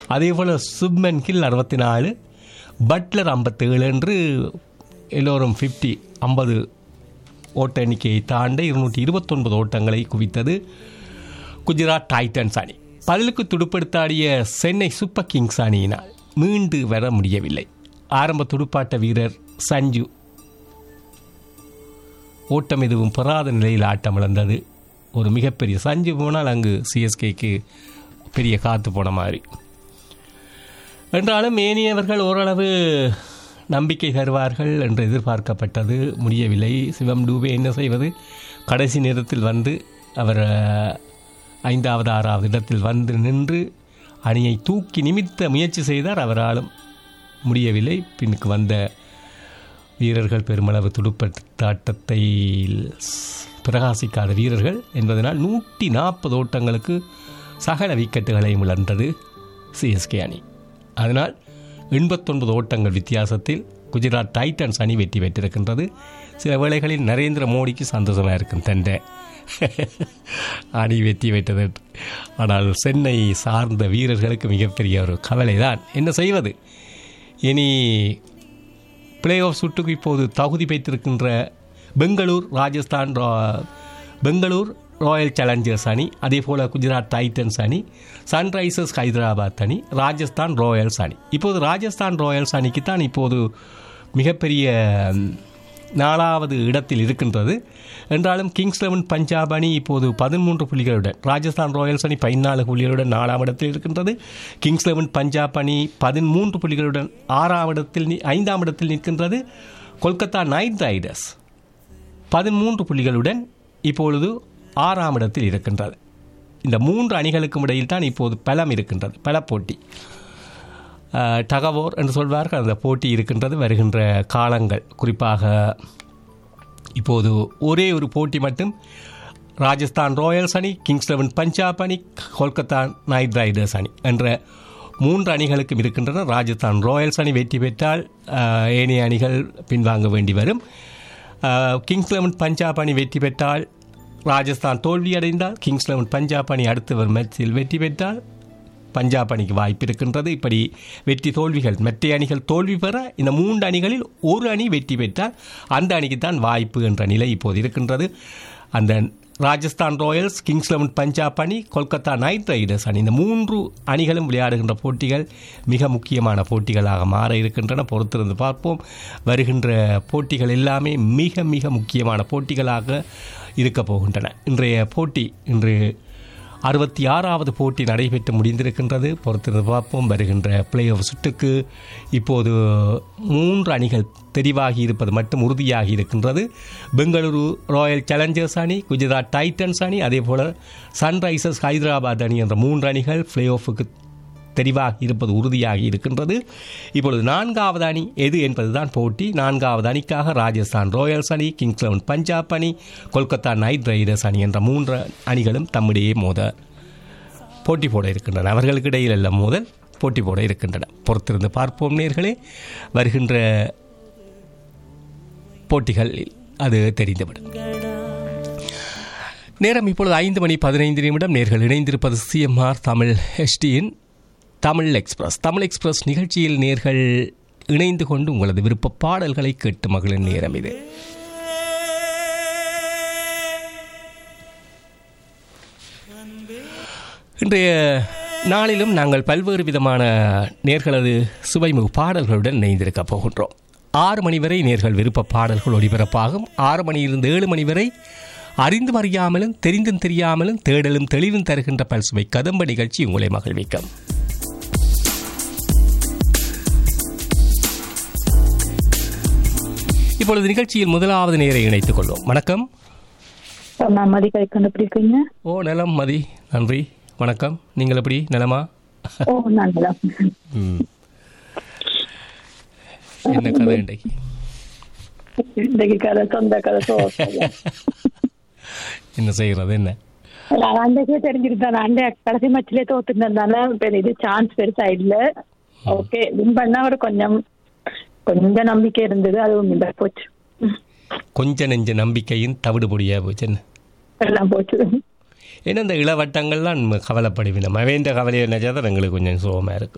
அதே போல் சுப்மன் கில் அறுபத்தி நாலு பட்லர் ஐம்பத்தேழு என்று எல்லோரும் ஃபிஃப்டி ஐம்பது ஓட்ட எண்ணிக்கையை தாண்ட இருநூற்றி இருபத்தொன்பது ஓட்டங்களை குவித்தது குஜராத் டைட்டன்ஸ் அணி பதிலுக்கு துடுப்படுத்தாடிய சென்னை சூப்பர் கிங்ஸ் அணியினால் மீண்டு வர முடியவில்லை ஆரம்ப துடுப்பாட்ட வீரர் சஞ்சு ஓட்டம் எதுவும் பெறாத நிலையில் ஆட்டம் இழந்தது ஒரு மிகப்பெரிய சஞ்சு போனால் அங்கு சிஎஸ்கேக்கு பெரிய காத்து போன மாதிரி என்றாலும் ஏனியவர்கள் ஓரளவு நம்பிக்கை தருவார்கள் என்று எதிர்பார்க்கப்பட்டது முடியவில்லை சிவம் டூபே என்ன செய்வது கடைசி நேரத்தில் வந்து அவர் அஹ், ஐந்தாவது ஆறாவது இடத்தில் வந்து நின்று அணியை தூக்கி நிமித்த முயற்சி செய்தார் அவராலும் முடியவில்லை பின்னுக்கு வந்த வீரர்கள் பெருமளவு துடுப்பாட்டத்தை பிரகாசிக்காத வீரர்கள் என்பதனால் நூற்றி நாற்பது ஓட்டங்களுக்கு சகல விக்கெட்டுகளையும் இழந்தது சிஎஸ்கே அணி அதனால் எண்பத்தொன்பது ஓட்டங்கள் வித்தியாசத்தில் குஜராத் டைட்டன்ஸ் அணி வெற்றி பெற்றிருக்கின்றது சில வேளைகளில் நரேந்திர மோடிக்கு சந்தோஷமாக இருக்கும் தண்டை அணி வெற்றி பெற்றது ஆனால் சென்னை சார்ந்த வீரர்களுக்கு மிகப்பெரிய ஒரு கவலை தான் என்ன செய்வது இனி பிளே ஆஃப் சுற்றுக்கு இப்போது தகுதி பெற்றிருக்கின்ற பெங்களூர் ராஜஸ்தான் ரா- பெங்களூர் ராயல் சேலஞ்சர்ஸ் அணி அதே போல் குஜராத் டைட்டன்ஸ் அணி சன்ரைசர்ஸ் ஹைதராபாத் அணி ராஜஸ்தான் ராயல்ஸ் அணி இப்போது ராஜஸ்தான் ராயல்ஸ் அணிக்கு தான் இப்போது மிகப்பெரிய ம், நாலாவது இடத்தில் இருக்கின்றது என்றாலும் கிங்ஸ் லெவன் பஞ்சாப் அணி இப்போது பதிமூன்று புள்ளிகளுடன் ராஜஸ்தான் ராயல்ஸ் அணி பதினாலு புள்ளிகளுடன் நாலாம் இடத்தில் இருக்கின்றது கிங்ஸ் லெவன் பஞ்சாப் அணி பதிமூன்று புள்ளிகளுடன் ஆறாம் இடத்தில் நி- ஐந்தாம் இடத்தில் நிற்கின்றது கொல்கத்தா நைட் ரைடர்ஸ் பதிமூன்று புள்ளிகளுடன் இப்பொழுது ஆறாம் இடத்தில் இருக்கின்றது இந்த மூன்று அணிகளுக்கும் இடையில் தான் இப்போது பலம் இருக்கின்றது பல போட்டி அஹ், டகவோர் என்று சொல்வார்கள் அந்த போட்டி இருக்கின்றது வருகின்ற காலங்கள் குறிப்பாக இப்போது ஒரே ஒரு போட்டி மட்டும் ராஜஸ்தான் ராயல்ஸ் அணி கிங்ஸ் லெவன் பஞ்சாப் அணி கொல்கத்தா நைட் ரைடர்ஸ் அணி என்ற மூன்று அணிகளுக்கும் இருக்கின்றன ராஜஸ்தான் ராயல்ஸ் அணி வெற்றி பெற்றால் அஹ், ஏனைய அணிகள் பின்வாங்க வேண்டி வரும் அஹ், கிங்ஸ் லெவன் பஞ்சாப் அணி வெற்றி பெற்றால் ராஜஸ்தான் தோல்வி அடைந்தால் கிங்ஸ் லெவன் பஞ்சாப் அணி அடுத்த ஒரு மேட்சில் வெற்றி பெற்றால் பஞ்சாப் அணிக்கு வாய்ப்பு இருக்கின்றது இப்படி வெற்றி தோல்விகள் மற்ற அணிகள் தோல்வி பெற இந்த மூன்று அணிகளில் ஒரு அணி வெற்றி பெற்றால் அந்த அணிக்கு தான் வாய்ப்பு என்ற நிலை இப்போது இருக்கின்றது அந்த Rajasthan royals kings eleven Punjab அணி கொல்கத்தா நைட் ரைடர்ஸ் அணி இந்த மூன்று அணிகளும் விளையாடுகின்ற போட்டிகள் மிக முக்கியமான போட்டிகளாக மாற இருக்கின்றன பொறுத்திருந்து பார்ப்போம் வருகின்ற போட்டிகள் எல்லாமே மிக மிக முக்கியமான போட்டிகளாக இருக்கப் போகின்றன இன்றைய போட்டி இன்று அறுபத்தி ஆறாவது போட்டி நடைபெற்று முடிந்திருக்கின்றது பொறுத்திருந்து பார்ப்போம் வருகின்ற பிளே ஆஃப் சுற்றுக்கு இப்போது மூன்று அணிகள் தெரிவாகி இருப்பது மட்டும் உறுதியாகி இருக்கின்றது பெங்களூரு ராயல் சேலஞ்சர்ஸ் அணி குஜராத் டைட்டன்ஸ் அணி அதே போல் சன்ரைசர்ஸ் ஹைதராபாத் அணி என்ற மூன்று அணிகள் பிளே ஆஃபுக்கு தெரிவாகி இருப்பது உறுதியாகி இருக்கின்றது இப்பொழுது நான்காவது அணி எது என்பதுதான் போட்டி நான்காவது அணிக்காக ராஜஸ்தான் ராயல்ஸ் அணி கிங்ஸ் லெவன் பஞ்சாப் அணி கொல்கத்தா நைட் ரைடர்ஸ் அணி என்ற மூன்று அணிகளும் தம்மிடையே மோத போட்டி போட இருக்கின்றன அவர்களுக்கு இடையில் எல்லாம் மோதல் போட்டி போட இருக்கின்றன பொறுத்திருந்து பார்ப்போம் நேர்களே வருகின்ற போட்டிகளில் அது தெரிந்துவிடும் நேரம் இப்பொழுது ஐந்து மணி பதினைந்து நிமிடம் நேர்கள் இணைந்திருப்பது சிஎம்ஆர் தமிழ் ஹெச்டியின் தமிழ் எக்ஸ்பிரஸ் தமிழ் எக்ஸ்பிரஸ் நிகழ்ச்சியில் நேர்கள் இணைந்து கொண்டு உங்களது விருப்ப பாடல்களை கேட்டு மகளின் நேரம் இது இன்றைய நாளிலும் நாங்கள் பல்வேறு விதமான நேர்களது சுவைமுக பாடல்களுடன் இணைந்திருக்க போகின்றோம் ஆறு மணி வரை நேர்கள் விருப்ப பாடல்கள் ஒளிபரப்பாகும் ஆறு மணியிலிருந்து ஏழு மணி வரை அறிந்தும் அறியாமலும் தெரிந்தும் தெரியாமலும் தேடலும் தெளிவும் தருகின்ற பல்சுவை கதம்ப நிகழ்ச்சி உங்களை மகிழ்விக்கும் இப்பொழுது நிகழ்ச்சியில் முதலாவது நேரை இணைத்துக் கொள்வோம் வணக்கம் நான் மதி கழிக்கணும் எப்படி இருக்கீங்க ஓ நலம் மதி நன்றி வணக்கம் நீங்கள் எப்படி நலமா ஓ நல்லா ம். என்ன கதை இன்றைக்கு இன்றைக்கு கதை சொந்த கதை சோ என்ன செய்கிறது என்ன நான் அன்றைக்கே தெரிஞ்சிருந்தேன் அண்டை கடைசி மச்சிலே தோத்துருந்ததுனால பெரிய இது சான்ஸ் பெருசா இல்ல ஓகே வின் பண்ணா ஒரு கொஞ்சம் கொஞ்சம் நம்பிக்கை இருந்தது அதுவும் இல்ல போச்சு ம், கொஞ்ச நெஞ்ச நம்பிக்கையின் தவிடு பொடியா போச்சு என்ன எல்லாம் போச்சு ஏன்னா இந்த இளவட்டங்கள்லாம் நம்ம கவலைப்படுவினோம் அவன் கவலையை நினைச்சா தான் எங்களுக்கு கொஞ்சம் சுகமாக இருக்கும்